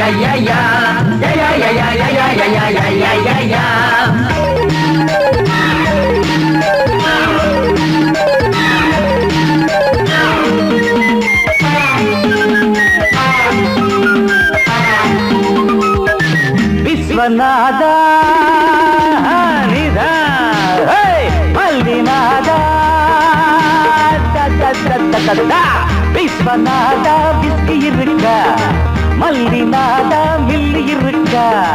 yeah, yeah. Yeah, yeah, yeah, yeah, yeah, yeah, yeah, yeah, yeah, yeah, yeah. Vishwanatha ನಿಧ Mallinatha Vishwanatha whisky இருக்க மல்லிநாத மில்லி இருக்க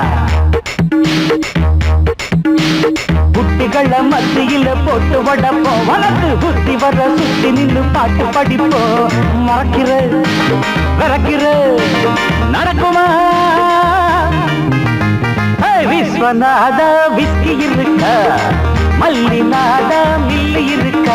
குட்டிகள மத்தியில போட்டு வடப்போம் வளர்த்து புத்தி வர சுத்தி நின்னு பாட்டு படிப்போம் மறக்கிற விறக்கிற நடக்குமா ஏய், விஸ்வநாத விஸ்கி இருக்க மல்லிநாத மில்லி இருக்க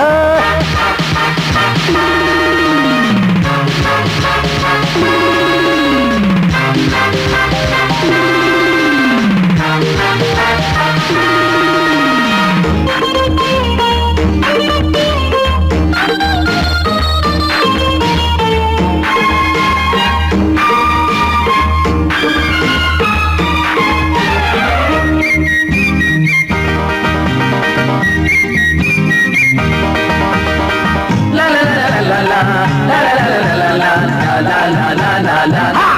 La la la la la la la la la la la la la la la la la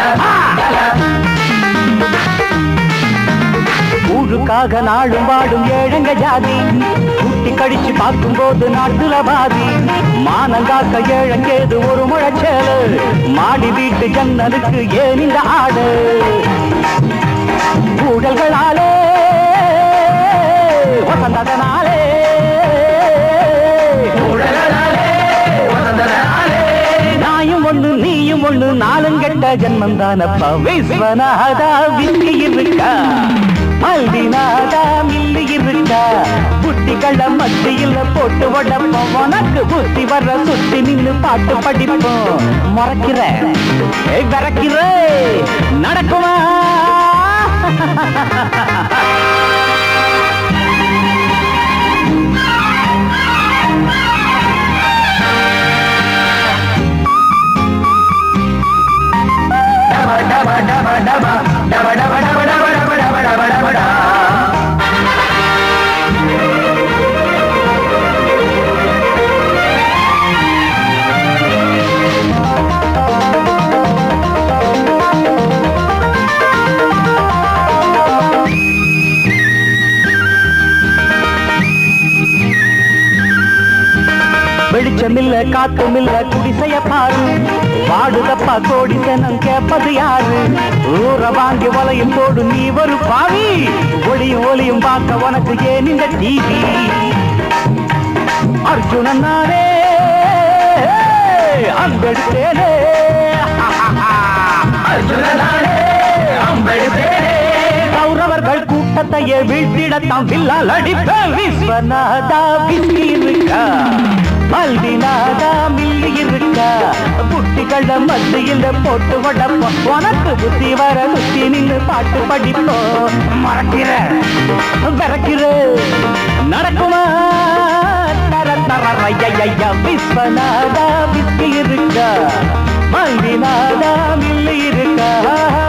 ஊருக்காக நாளும் வாடும் ஏழங்க ஜாதி குட்டி கடிச்சு பார்க்கும்போது நாட்டுல பாதி மானங்காக்க ஏழங்கேது ஒரு முழச்சேலு மாடி வீட்டு ஜன்னலுக்கு ஏன் இந்த ஆடு ஊழல்களாலே வசந்ததனாலே உடலாலே வசந்தனாலே நாயும் ஒண்ணு நீயும் ஒண்ணு நாளும் கெட்ட ஜன்மம் தானப்பா விஸ்வநாதா வில்லி இருக்கா மல்லிநாதா மில்லி இருக்கா புத்திகள மத்தியில் போட்டு உடப்போம் உனக்கு புத்தி வர சுத்தி நின்னு பாட்டு படிப்போம் மறக்கிற ஏய், விறக்கிற நடக்குமா டப டப டப டப டப டப டப டப டப டப டப டப டா. வெளிச்சமில்ல காத்துமில்ல குடிசைய பாரு வாடுதப்பா கோடி சனம் கேப்பது யாரு ஊற வாங்கி வலையும் போடு நீ ஒரு பாவி ஒளியும் ஒளியும் பார்க்க உனக்கு ஏன் இந்த டிவி அர்ஜுனன் நானே அன்பெடுத்தேனே அர்ஜுனனாலே அம்பெடுத்தேனே கௌரவர்கள் கூட்டத்தையே வீழ்த்திடத்தான் வில்லால் அடிப்பேன் விஸ்வநாதா வில்லி இருக்கா மல்லிநாதா மில்லி இருக்கா புட்டிகள மத்தியில் போட்டு உடப்போம் உனக்கு புத்தி வர சுத்தி நின்று பாட்டு படிப்போம் மறக்கிற விறக்கிற நடக்குமா தர தர ஐயா விஸ்வநாதா விஸ்கி இருக்கா மல்லிநாதா மில்லி இருக்கா